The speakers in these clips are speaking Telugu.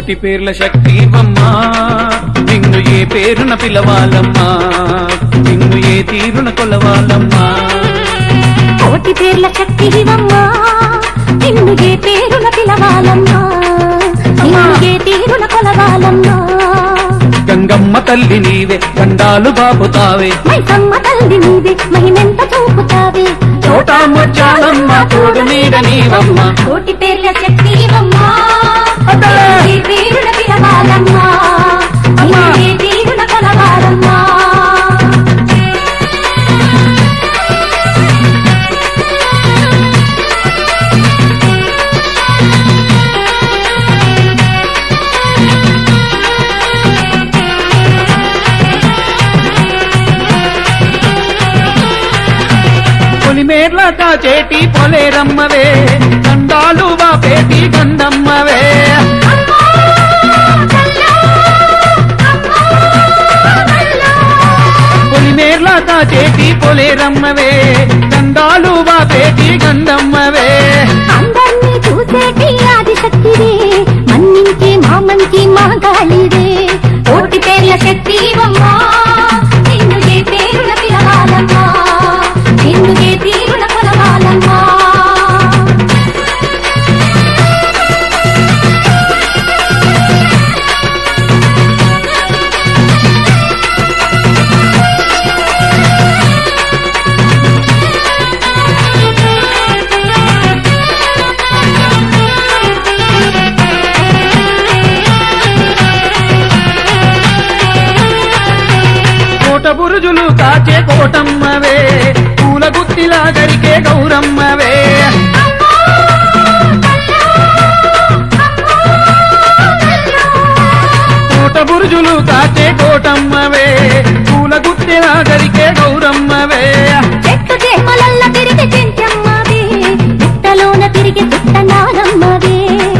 కోటి పేర్ల శక్తివమ్మా నిన్ను ఏ పేరున పిలవాలమ్మా నిన్ను ఏ తీరున కొలవాలమ్మా కోటి పేర్ల శక్తివమ్మా నిన్ను ఏ పేరున పిలవాలమ్మా నిన్ను ఏ తీరున కొలవాలమ్మా గంగమ్మ తల్లి నీవే గండాలు బాపుతావే మైసమ్మ తల్లి నీవే మహిమెంత చూపుతావే చోటా ముచ్చాలమ్మ తోడు నీడ నీవమ్మ కోటి పేర్ల శక్తివమ్మా అబ్బా! నిన్ను ఏ పేరున పిలవాలమ్మా నిన్ను ఏ తీరున కొలవాలమ్మా పొలిమేర్ల కాచేటి పొలేరమ్మవే గండాలు బాపేటి గండమ్మవే పొలిమేర్ల కాచేటి పొలేరమ్మవే గండాలు బాపేటి గండమ్మవే అందర్నీ చూసేటి ఆదిశక్తివే మన్నించే మా మంచి మా గాలివే కోటి పేర్ల శక్తివమ్మా నిన్ను ఏ పేరున పిలవాలమ్మా నిన్ను ఏ తీరున కొలవాలమ్మా కోట బురుజులు కాచే కోటమ్మవే పూల గుత్తిలా గరికే గౌరమ్మవే కోట బురుజులు కాచే కోటమ్మవే పూల గుత్తిలా గరికే గౌరమ్మవే చెట్టు చేమలల్ల తిరిగి చెంచమ్మవే పుట్టలోన తిరిగి పుట్టనానమ్మవే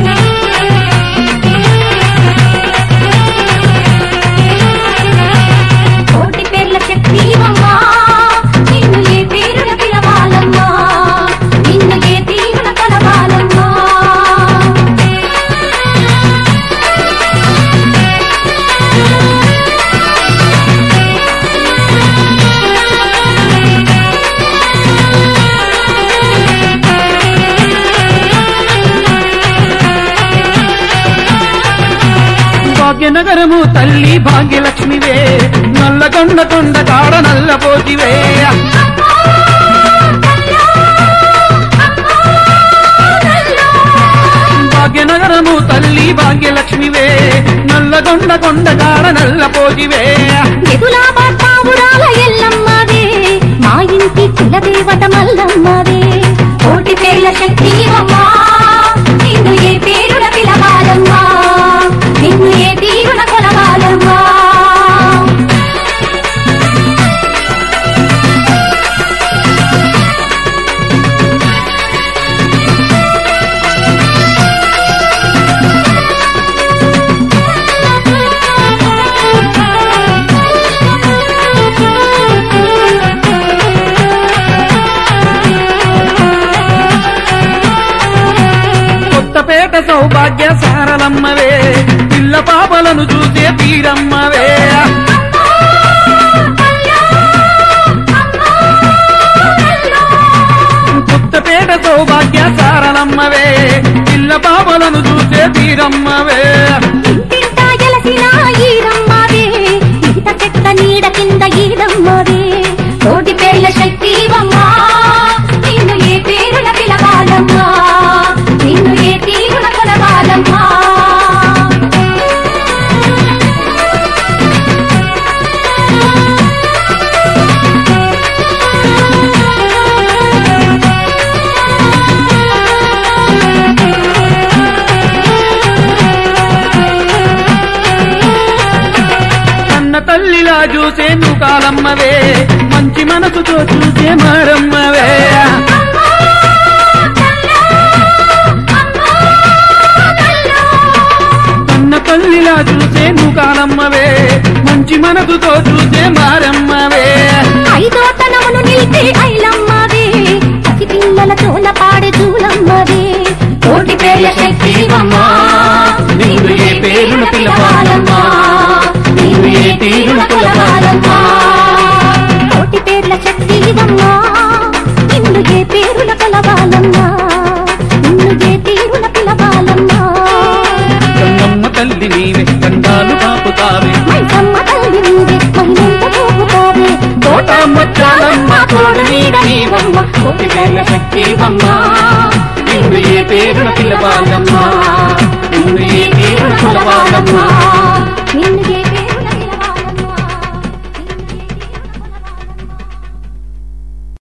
కోటి పేర్ల శక్తివమ్మా నిన్ను ఏ పేరున పిలవాలమ్మా నిన్ను ఏ తీరున కలవాలమ్మా భాగ్యనగరము తల్లి భాగ్యలక్ష్మివే నల్లగొండ కొండ కాడ నల్లపోతివే భాగ్యనగరము తల్లి భాగ్యలక్ష్మివే నల్లగొండ కొండ కాడ నల్లపోతివే ఎదులా బాటావురాల ఎల్లమ్మవే మా ఇంటి కులదేవత మల్లమ్మవే కోటి పేర్ల శక్తివమ్మా నిన్ను ఏ పేరున పిలవాలమ్మా నిన్ను ఏ తీరున కొలవాలమ్మా కొత్తపేట సౌభాగ్య సారలమ్మవే పిల్ల పాపలను చూసే తీరమ్మవే కొత్తపేట సౌభాగ్య సారలమ్మవే పిల్ల పాపలను చూసే తీరమ్మవే ఇంటింటా ఎలసిన ఈరమ్మవే ఈత చెక్క నీడ కింద ఈరమ్మవే కోటి పేర్ల శక్తివమ్మా నిన్ను ఏ పేరున పిలవాలమ్మా నిన్ను ఏ తీరున కొలవాలమ్మా కన్న తల్లిలా చూసే నువ్వు కాలమ్మవే మంచి మనసుతో చూసే మారమ్మవే కన్న తల్లిలా చూసే నువ్వు కాలమ్మవే మంచి మనసుతో చూసే మారమ్మవే ఐదో తనమును నిలిపే ఐలమ్మవే పసి పిల్లల తోల పాడే చూలమ్మవే కోటి పేర్ల శక్తివమ్మా నిన్ను ఏ పేరు కొలవాలమ్మా నిన్ను ఏ తీరున పిలవాలమ్మా గంగమ్మ తల్లి నీవే గండాలు కాపుతావే మైసమ్మ తల్లి నీవే మహిళంత చూపుతావే తోట ముత్యాలమ్మ తోడు నీడ నీవమ్మ కోటి వేల శక్తివమ్మ నిన్ను ఏ పేరున పిలవాలమ్మా నిన్ను ఏ పేరున పిలవాలమ్మా నిన్ను